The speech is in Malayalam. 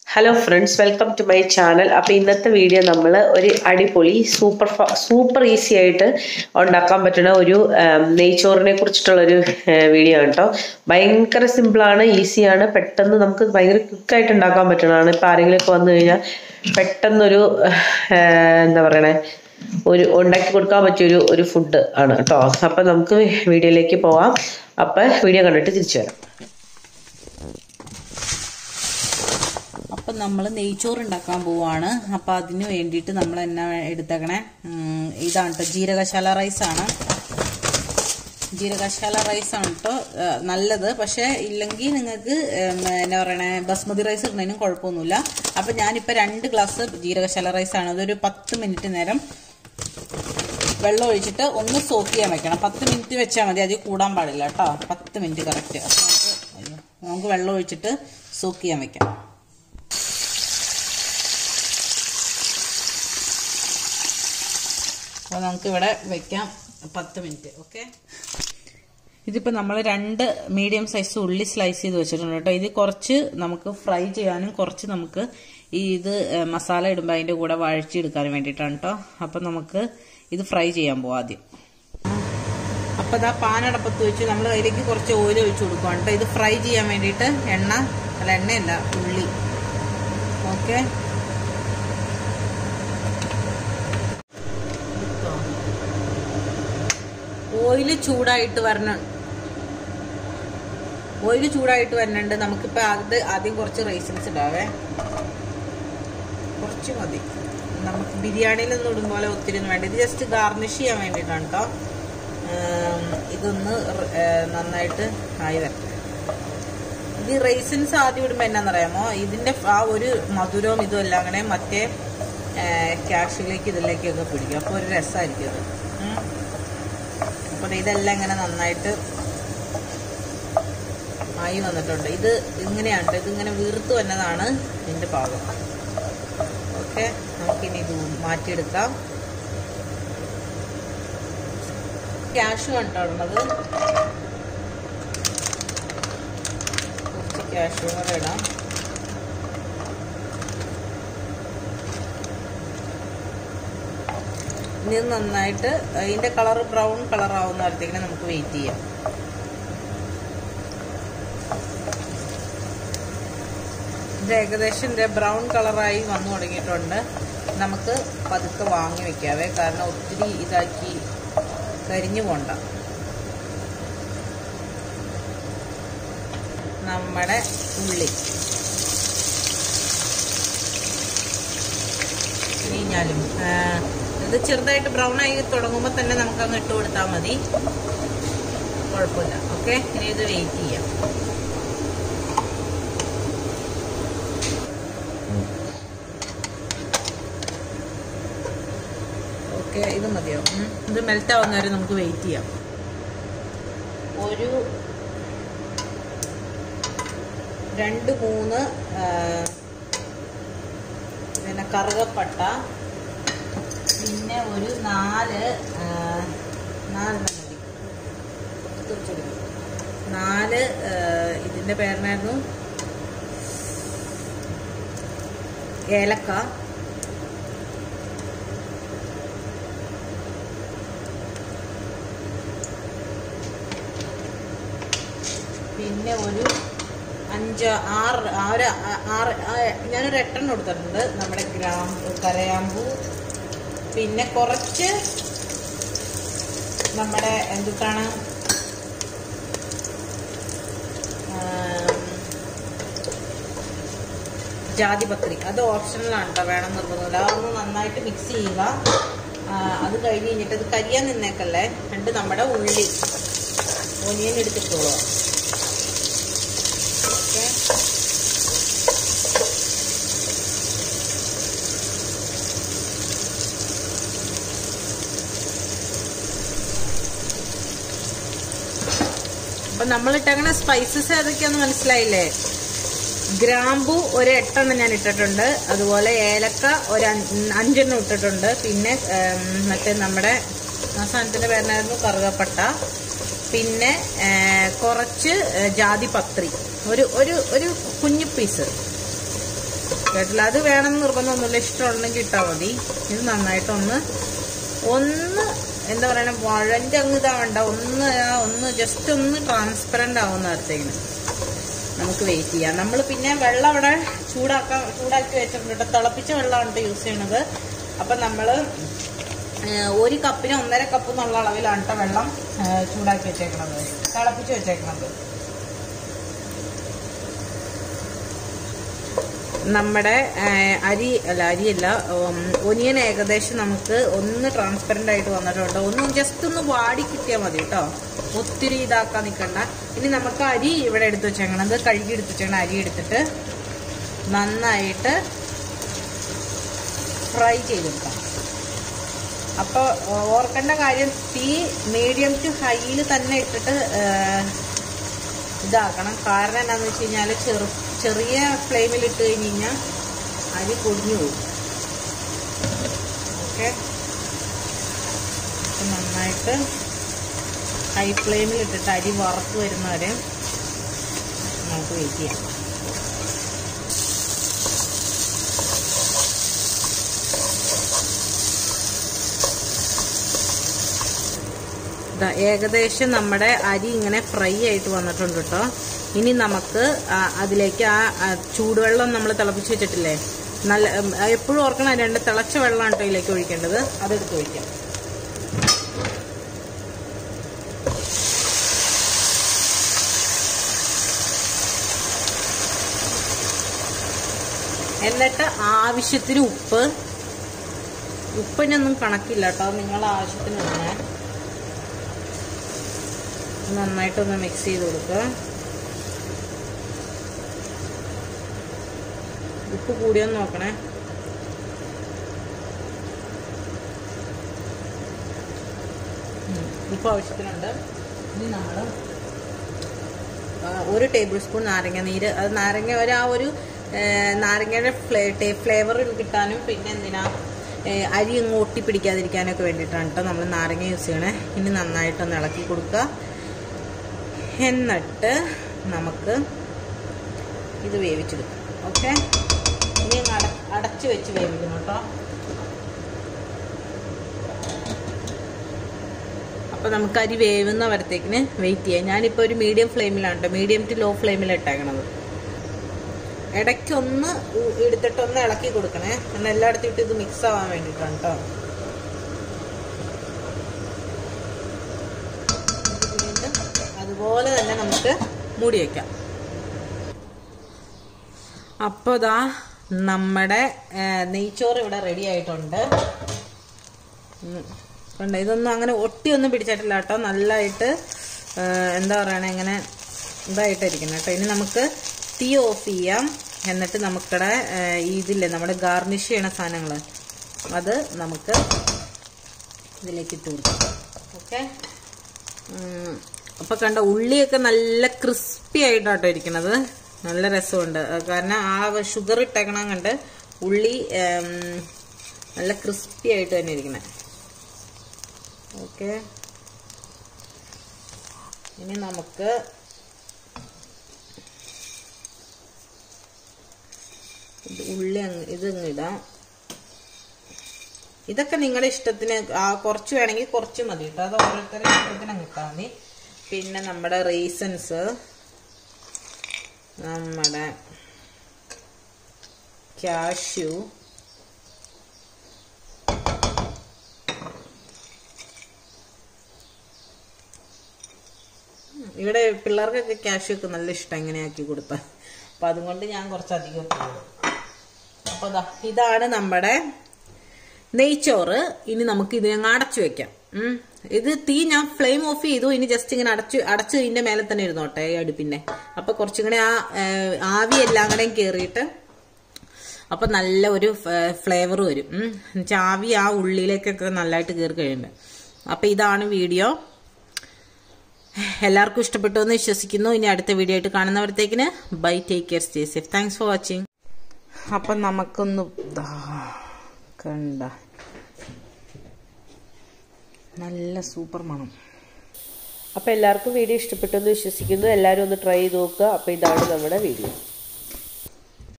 Hello friends welcome to my channel അപ്പോൾ ഇന്നത്തെ വീഡിയോ നമ്മൾ ഒരു അടിപൊളി സൂപ്പർ സൂപ്പർ ഈസി ആയിട്ട് ഉണ്ടാക്കാൻ പറ്റുന്ന ഒരു ആം, നെയ്ച്ചോറിനെ കുറിച്ചിട്ടുള്ളൊരു വീഡിയോ ആണ് കേട്ടോ ഭയങ്കര സിമ്പിളാണ് ഈസിയാണ് പെട്ടെന്ന് നമുക്ക് ഭയങ്കര ക്വിക്കായിട്ട് ഉണ്ടാക്കാൻ പറ്റുന്നതാണ് ഇപ്പോൾ ആരെങ്കിലുമൊക്കെ വന്നു കഴിഞ്ഞാൽ പെട്ടെന്നൊരു ആ, എന്താ പറയണേ ഒരു ഉണ്ടാക്കി കൊടുക്കാൻ പറ്റിയൊരു ഒരു ഫുഡ് ആണ് കേട്ടോ അപ്പം നമുക്ക് വീഡിയോയിലേക്ക് പോവാം അപ്പം വീഡിയോ കണ്ടിട്ട് തിരിച്ചു വരാം അപ്പം നമ്മൾ നെയ്ച്ചോറ് ഉണ്ടാക്കാൻ പോവാണ് അപ്പം അതിന് വേണ്ടിയിട്ട് നമ്മൾ എന്നാ എടുത്തേക്കണേ ഉം, ഇതാണ് കേട്ടോ ജീരകശാല റൈസാണ് ജീരകശാല റൈസാണ് കേട്ടോ നല്ലത് പക്ഷേ ഇല്ലെങ്കിൽ നിങ്ങൾക്ക് ഉം, എന്നാ പറയണേ ബസ്മതി റൈസ് ഇടുന്നതിനും കുഴപ്പമൊന്നുമില്ല അപ്പം ഞാനിപ്പോൾ രണ്ട് ഗ്ലാസ് ജീരകശാല റൈസാണ് അതൊരു പത്ത് മിനിറ്റ് നേരം വെള്ളം ഒഴിച്ചിട്ട് ഒന്ന് സോക്ക് ചെയ്യാൻ വെക്കണം പത്ത് മിനിറ്റ് വെച്ചാൽ മതി അതിൽ കൂടാൻ പാടില്ല കേട്ടോ പത്ത് മിനിറ്റ് കറക്റ്റ് അപ്പം നമുക്ക് അയ്യോ, നമുക്ക് വെള്ളം ഒഴിച്ചിട്ട് സോക്ക് ചെയ്യാൻ വെക്കാം അപ്പോൾ നമുക്കിവിടെ വെക്കാം പത്ത് മിനിറ്റ് ഓക്കെ ഇതിപ്പോൾ നമ്മൾ രണ്ട് മീഡിയം സൈസ് ഉള്ളി സ്ലൈസ് ചെയ്ത് വെച്ചിട്ടുണ്ട് കേട്ടോ ഇത് കുറച്ച് നമുക്ക് ഫ്രൈ ചെയ്യാനും കുറച്ച് നമുക്ക് ഈ ഇത് ഏ, മസാല ഇടുമ്പോൾ അതിൻ്റെ കൂടെ വഴച്ചെടുക്കാനും വേണ്ടിയിട്ടാണ് കേട്ടോ അപ്പം നമുക്ക് ഇത് ഫ്രൈ ചെയ്യാൻ പോവാം ആദ്യം അപ്പോൾ ഇതാ പാനടപ്പത്ത് വെച്ച് നമ്മൾ അതിലേക്ക് കുറച്ച് ഓയിൽ ഒഴിച്ച് കൊടുക്കുകയാണ് കേട്ടോ ഇത് ഫ്രൈ ചെയ്യാൻ വേണ്ടിയിട്ട് എണ്ണ അല്ല എണ്ണയല്ല ഉള്ളി ഓക്കെ ഓയിൽ ചൂടായിട്ട് വരണം ഓയിൽ ചൂടായിട്ട് വരണുണ്ട് നമുക്കിപ്പോൾ അത് ആദ്യം കുറച്ച് റൈസിൻസ് ഇടാവേ കുറച്ച് മതി നമുക്ക് ബിരിയാണിയിൽ നിന്ന് ഇടും പോലെ ഒത്തിരി ഒന്നും വേണ്ട ഇത് ജസ്റ്റ് ഗാർണിഷ് ചെയ്യാൻ വേണ്ടിയിട്ടാണ് കേട്ടോ ഇതൊന്ന് റ്- ഏ, നന്നായിട്ട് ആയി വരട്ടെ ഇത് റൈസിൻസ് ആദ്യം ഇടുമ്പോൾ എന്നാണെന്നറിയാമോ ഇതിന്റെ ആ ഒരു മധുരവും ഇതും എല്ലാം അങ്ങനെ മറ്റേ ക്യാഷിലേക്ക് ഇതിലേക്കൊക്കെ പിടിക്കും അപ്പോൾ ഒരു രസമായിരിക്കും അത് ഉം. അപ്പോൾ ഇതെല്ലാം ഇങ്ങനെ നന്നായിട്ട് ആയി വന്നിട്ടുണ്ട് ഇത് ഇങ്ങനെയാണ് ട്ടോ. ഇതിങ്ങനെ വീർത്ത് വന്നതാണ് ഇതിന്റെ പാകം ഓക്കെ നമുക്കിനി ഇത് മാറ്റിയെടുക്കാം ക്യാഷ് കണ്ടോടുന്നത് കുറച്ച് ക്യാഷും കൂടെ ഇടാം ഇനി ഇത് നന്നായിട്ട് അതിന്റെ കളർ ബ്രൗൺ കളർ ആവുന്ന വരത്തേക്കിനെ നമുക്ക് വെയിറ്റ് ചെയ്യാം ഇത് ഏകദേശം ഇത് ബ്രൗൺ കളറായി വന്നു തുടങ്ങിയിട്ടുണ്ട് നമുക്ക് പതുക്കെ വാങ്ങി വെക്കാവേ കാരണം ഒത്തിരി ഇതാക്കി കരിഞ്ഞു പോണ്ട നമ്മുടെ ഉള്ളി കഴിഞ്ഞാലും ഇത് ചെറുതായിട്ട് ബ്രൗൺ ആയി തുടങ്ങുമ്പോൾ തന്നെ നമുക്ക് അങ്ങ് ഇട്ട് കൊടുത്താൽ മതി കുഴപ്പമില്ല ഓക്കെ ഇനി ഇത് വെയിറ്റ് ചെയ്യാം ഓക്കെ ഇത് മതിയോ ഉം. ഇത് മെൽറ്റ് ആവുന്ന വരെ നമുക്ക് വെയിറ്റ് ചെയ്യാം ഒരു രണ്ട് മൂന്ന് ആ, പിന്നെ കറുകപ്പട്ട പിന്നെ ഒരു നാല് ആ, നാലെണ്ണം മതി എടുത്ത് വെച്ചെടുക്കും. നാല് ആ, ഇതിന്റെ പേരിനായിരുന്നു ഏലക്ക പിന്നെ ഒരു അഞ്ച് ആറ് ആറ് ആറ് ആ- ഞാനൊരു എട്ടെണ്ണം എടുത്തിട്ടുണ്ട് നമ്മുടെ ഗ്രാമ്പു കരയാമ്പൂ പിന്നെ കുറച്ച് നമ്മുടെ എന്തുട്ടാണ് ജാതിപത്രി അത് ഓപ്ഷണലാണ് കേട്ടോ വേണം നിർബന്ധമില്ല അതൊന്ന് നന്നായിട്ട് മിക്സ് ചെയ്യുക ആ, അത് കഴിഞ്ഞ് കഴിഞ്ഞിട്ട് അത് കരിയാൻ നിന്നേക്കല്ലേ എന്നിട്ട് നമ്മുടെ ഉള്ളി ഒനിയൻ എടുത്തിട്ടോളുക ഓക്കെ അപ്പൊ നമ്മൾ ഇട്ടങ്ങനെ സ്പൈസസ് ഏതൊക്കെയാന്ന് മനസ്സിലായില്ലേ ഗ്രാമ്പു ഒരു എട്ടെണ്ണം ഞാൻ ഇട്ടിട്ടുണ്ട് അതുപോലെ ഏലക്ക ഒരു അഞ്ച്- അഞ്ചെണ്ണം ഇട്ടിട്ടുണ്ട് പിന്നെ ഉം, മറ്റേ നമ്മുടെ ആ സാധനത്തിന്റെ പേരായിരുന്നു കറുകപ്പട്ട പിന്നെ ഏ, കുറച്ച് ഏ, ജാതിപത്രി ഒരു ഒരു ഒരു കുഞ്ഞു പീസ് കേട്ടില്ല അത് വേണമെന്ന് നിർബന്ധമൊന്നുമില്ല ഇഷ്ടമുണ്ടെങ്കിൽ ഇട്ടാൽ മതി ഇത് നന്നായിട്ടൊന്ന് ഒന്ന് എന്താ പറയണ വഴൻ്റെ അങ്ങ് ഇതാവണ്ട ഒന്ന് ആ ഒന്ന് ജസ്റ്റ് ഒന്ന് ട്രാൻസ്പെറൻ്റ് ആവുന്ന നേരത്തേക്കിന് നമുക്ക് വെയിറ്റ് ചെയ്യാം നമ്മൾ പിന്നെ വെള്ളം അവിടെ ചൂടാക്കാൻ ചൂടാക്കി വെച്ചിട്ടുണ്ട് കേട്ടോ തിളപ്പിച്ച വെള്ളമാണ് കേട്ടോ യൂസ് ചെയ്യണത് അപ്പം നമ്മൾ ഒരു കപ്പിന് ഒന്നര കപ്പ് എന്നുള്ള അളവിലാണ് കേട്ടോ വെള്ളം ആ, ചൂടാക്കി വെച്ചേക്കണത് തിളപ്പിച്ച് വെച്ചേക്കണത് നമ്മുടെ ആ, അരി അല്ല അരിയല്ല ഒനിയൻ ഏകദേശം നമുക്ക് ഒന്ന് ട്രാൻസ്പെറൻ്റ് ആയിട്ട് വന്നിട്ടുണ്ട് ഒന്ന് ജസ്റ്റ് ഒന്ന് വാടി കിട്ടിയാൽ മതി കേട്ടോ ഒത്തിരി ഇതാക്കാൻ നിൽക്കണ്ട ഇനി നമുക്ക് അരി ഇവിടെ എടുത്ത് വെച്ചേക്കണത് കഴുകി എടുത്ത് വെച്ചേക്കണം അരി എടുത്തിട്ട് നന്നായിട്ട് ഫ്രൈ ചെയ്തെടുക്കാം അപ്പോൾ ഓർക്കേണ്ട കാര്യം തീ മീഡിയം ടു ഹൈയിൽ തന്നെ ഇട്ടിട്ട് ആ, ഇതാക്കണം കാരണം എന്താണെന്ന് വെച്ച് കഴിഞ്ഞാൽ ചെറു ചെറിയ ഫ്ലെയിമിൽ ഇട്ട് കഴിഞ്ഞ് കഴിഞ്ഞാൽ അരി പൊടിഞ്ഞു പോകും ഓക്കെ നന്നായിട്ട് ഹൈ ഫ്ലെയിമിൽ ഇട്ടിട്ട് അരി വറുത്ത് വരുന്നവരെ നമുക്ക് വെയിറ്റ് ചെയ്യാം ദാ ഏകദേശം നമ്മുടെ അരി ഇങ്ങനെ ഫ്രൈ ആയിട്ട് വന്നിട്ടുണ്ട് കേട്ടോ ഇനി നമുക്ക് ആ അതിലേക്ക് ആ ആ ചൂടുവെള്ളം നമ്മൾ തിളപ്പിച്ച് വെച്ചിട്ടില്ലേ നല്ല ഉം, എപ്പോഴും ഓർക്കണം രണ്ട് തിളച്ച വെള്ളമാണ് കേട്ടോ ഇതിലേക്ക് ഒഴിക്കേണ്ടത് അതെടുത്ത് ഒഴിക്കാം എന്നിട്ട് ആവശ്യത്തിന് ഉപ്പ് ഉപ്പിനൊന്നും കണക്കില്ല കേട്ടോ നിങ്ങളുടെ ആവശ്യത്തിന് ഇടണേ നന്നായിട്ടൊന്ന് മിക്സ് ചെയ്ത് കൊടുക്കുക ഉപ്പ് കൂടിയൊന്ന് നോക്കണേ ഉം, ഉപ്പ് ആവശ്യത്തിനുണ്ട് ഇനി നമ്മൾ ഒരു ടേബിൾ സ്പൂൺ നാരങ്ങ നീര് അത് നാരങ്ങ ഒരു ആ ഒരു ഏ, നാരങ്ങയുടെ ഫ്ലേ ഫ്ലേവർ കിട്ടാനും പിന്നെ എന്തിനാ ഏ, അരി അങ്ങ് ഒട്ടിപ്പിടിക്കാതിരിക്കാനൊക്കെ വേണ്ടിയിട്ടാണ് കേട്ടോ നമ്മൾ നാരങ്ങ യൂസ് ചെയ്യണേ ഇനി നന്നായിട്ടൊന്ന് ഇളക്കി കൊടുക്കുക എന്നിട്ട് നമുക്ക് ഇത് വേവിച്ചെടുക്കാം ഓക്കെ ഇനി അങ്ങ് അട അടച്ച് വെച്ച് വേവിക്കണം കേട്ടോ അപ്പോൾ നമുക്ക് അരി വേവുന്ന വരത്തേക്കിന് വെയിറ്റ് ചെയ്യാം ഞാനിപ്പോൾ ഒരു മീഡിയം ഫ്ലെയിമിലാണ് കേട്ടോ മീഡിയം ടു ലോ ഫ്ലെയിമിൽ ഇട്ടേക്കണത് ഇടയ്ക്കൊന്ന് ഉ- എടുത്തിട്ടൊന്ന് ഇളക്കി കൊടുക്കണേ എന്നാൽ എല്ലായിടത്തും ഇട്ട് ഇത് മിക്സ് ആവാൻ വേണ്ടിയിട്ടാണ് കേട്ടോ വീണ്ടും അതുപോലെ തന്നെ നമുക്ക് മൂടി വയ്ക്കാം അപ്പോൾ ഇതാ നമ്മുടെ ആ, നെയ്ച്ചോറ് ഇവിടെ റെഡി ആയിട്ടുണ്ട് ഉം. കണ്ടോ ഇതൊന്നും അങ്ങനെ ഒട്ടിയൊന്നും പിടിച്ചിട്ടില്ല കേട്ടോ നല്ലതായിട്ട് ആ, എന്താ പറയണേ ഇങ്ങനെ ഇതായിട്ടിരിക്കണം കേട്ടോ ഇനി നമുക്ക് തീ ഓഫ് ചെയ്യാം എന്നിട്ട് നമുക്കിടെ ആ, ഇതില്ലേ നമ്മുടെ ഗാർണിഷ് ചെയ്യണ സാധനങ്ങൾ അത് നമുക്ക് ഇതിലേക്ക് ഇട്ട് കൊടുക്കാം ഓക്കെ അപ്പൊ കണ്ട ഉള്ളിയൊക്കെ നല്ല ക്രിസ്പി ആയിട്ടാട്ടോ ഇരിക്കണത് നല്ല രസമുണ്ട് അത് കാരണം ആ ഷുഗർ ഇട്ടേക്കണം കണ്ട് ഉള്ളി ഉം, നല്ല ക്രിസ്പി ആയിട്ട് തന്നെ ഇരിക്കണേ ഓക്കെ ഇനി നമുക്ക് ഇത് ഉള്ളി അങ്ങ് ഇത് അങ്ങ് ഇടാം ഇതൊക്കെ നിങ്ങളുടെ ഇഷ്ടത്തിന് ആ കുറച്ച് വേണമെങ്കിൽ കുറച്ച് മതി കേട്ടോ അത് ഓരോരുത്തരുടെ ഇഷ്ടത്തിന് അങ്ങ് ഇട്ടാൽ മതി പിന്നെ നമ്മുടെ റീസൺസ് നമ്മുടെ കാഷ്യൂ ഇവിടെ പിള്ളേർക്കൊക്കെ കാഷ്യൂ ഒക്കെ നല്ല ഇഷ്ടം ഇങ്ങനെ ആക്കി കൊടുത്താൽ അപ്പൊ അതുകൊണ്ട് ഞാൻ കുറച്ചധികം ഇട്ടു. അപ്പൊ ദാ ഇതാണ് നമ്മുടെ നെയ്ച്ചോറ് ഇനി നമുക്ക് ഇതിനെ അടച്ചു വെക്കാം ഉം. ഇത് തീ ഞാൻ ഫ്ലെയിം ഓഫ് ചെയ്തു ഇനി ജസ്റ്റ് ഇങ്ങനെ അടച്ചു അടച്ച് ഇതിന്റെ മേലെ തന്നെ ഇരുന്നോട്ടെ ഈ അടുപ്പിന്റെ അപ്പൊ കുറച്ചും കൂടെ ആ ഏഹ്, ആവി എല്ലാം കൂടെയും കേറിയിട്ട് അപ്പൊ നല്ല ഒരു ഫ്ലേവർ വരും ഉം. എന്നുവെച്ചാ ആവി ആ ഉള്ളിലേക്കൊക്കെ നല്ലതായിട്ട് കയറി കഴിയുന്നുണ്ട് അപ്പൊ ഇതാണ് വീഡിയോ എല്ലാവർക്കും ഇഷ്ടപ്പെട്ടു എന്ന് വിശ്വസിക്കുന്നു ഇനി അടുത്ത വീഡിയോ ആയിട്ട് കാണുന്നവരത്തേക്കിന് bye take care stay safe thanks for watching അപ്പം നമുക്കൊന്ന് ദാ കണ്ട നല്ല സൂപ്പർ മണം അപ്പോൾ എല്ലാവർക്കും വീഡിയോ ഇഷ്ടപ്പെട്ടു എന്ന് വിശ്വസിക്കുന്നു എല്ലാവരും ഒന്ന് ട്രൈ ചെയ്ത് നോക്കുക അപ്പോൾ ഇതാണ് നമ്മുടെ വീഡിയോ